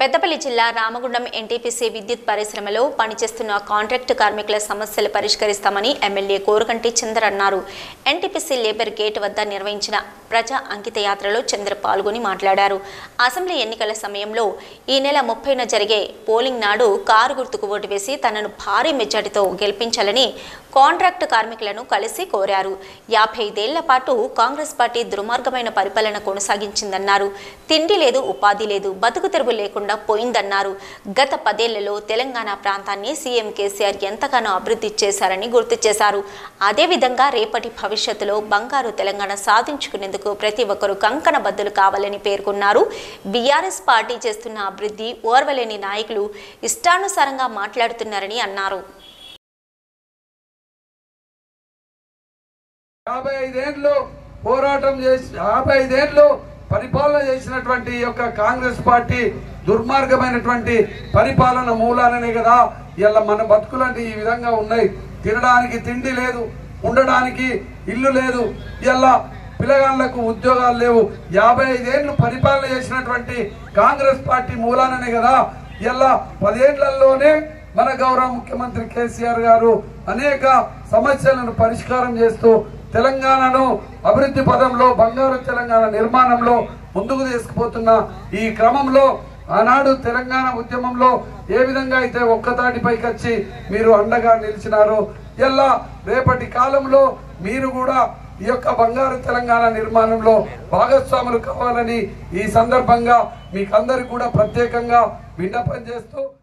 పెద్దపల్లి జిల్లా రామగుండం ఎన్టీపీసీ విద్యుత్ పరిశ్రమలో పనిచేస్తున్న కాంట్రాక్టు కార్మికుల సమస్యలు పరిష్కరిస్తామని ఎమ్మెల్యే కోరకంటి చంద్ర అన్నారు ఎన్టీపీసీ లేబర్ గేట్ వద్ద నిర్వహించిన ప్రజా అంకిత యాత్రలో చంద్ర పాల్గొని మాట్లాడారు అసెంబ్లీ ఎన్నికల సమయంలో ఈ నెల ముప్పైన జరిగే పోలింగ్ నాడు కారు గుర్తుకు ఓటు వేసి తనను భారీ మెజార్టీతో గెలిపించాలని కాంట్రాక్టు కార్మికులను కలిసి కోరారు యాభై ఐదేళ్ల పాటు కాంగ్రెస్ పార్టీ దుర్మార్గమైన పరిపాలన కొనసాగించిందన్నారు తిండి లేదు ఉపాధి లేదు బతుకు తెరువు లేకుండా పోయిందన్నారు గత పదేళ్లలో తెలంగాణ ప్రాంతాన్ని సీఎం కేసీఆర్ ఎంతగానో అభివృద్ధి చేశారని గుర్తు చేశారు అదేవిధంగా రేపటి భవిష్యత్తులో బంగారు తెలంగాణ సాధించుకునేందుకు ప్రతి ఒక్కరూ కంకణ బద్దులు కావాలని పేర్కొన్నారు బీఆర్ఎస్ పార్టీ చేస్తున్న అభివృద్ధి ఓర్వలేని నాయకులు ఇష్టానుసారంగా మాట్లాడుతున్నారని అన్నారు యాభై ఐదేళ్లు పోరాటం చేసి యాభై ఐదేళ్లు పరిపాలన చేసినటువంటి ఈ యొక్క కాంగ్రెస్ పార్టీ దుర్మార్గమైనటువంటి పరిపాలన మూలాలనే కదా ఇలా మన బతుకులంటే ఈ విధంగా ఉన్నాయి తినడానికి తిండి లేదు ఉండడానికి ఇల్లు లేదు ఇలా పిల్లగాళ్ళకు ఉద్యోగాలు లేవు యాభై ఐదేళ్లు పరిపాలన చేసినటువంటి కాంగ్రెస్ పార్టీ మూలాననే కదా ఇలా పదేళ్లలోనే మన గౌరవ ముఖ్యమంత్రి కేసీఆర్ గారు అనేక సమస్యలను పరిష్కారం చేస్తూ తెలంగాణను అభివృద్ధి పదంలో బంగారు తెలంగాణ నిర్మాణంలో ముందుకు తీసుకుపోతున్న ఈ క్రమంలో ఆనాడు తెలంగాణ ఉద్యమంలో ఏ విధంగా అయితే ఒక్కతాటిపైకి వచ్చి మీరు అండగా నిలిచినారో ఎలా రేపటి కాలంలో మీరు కూడా ఈ యొక్క బంగారు తెలంగాణ నిర్మాణంలో భాగస్వాములు కావాలని ఈ సందర్భంగా మీకందరికి కూడా ప్రత్యేకంగా విన్నపం చేస్తూ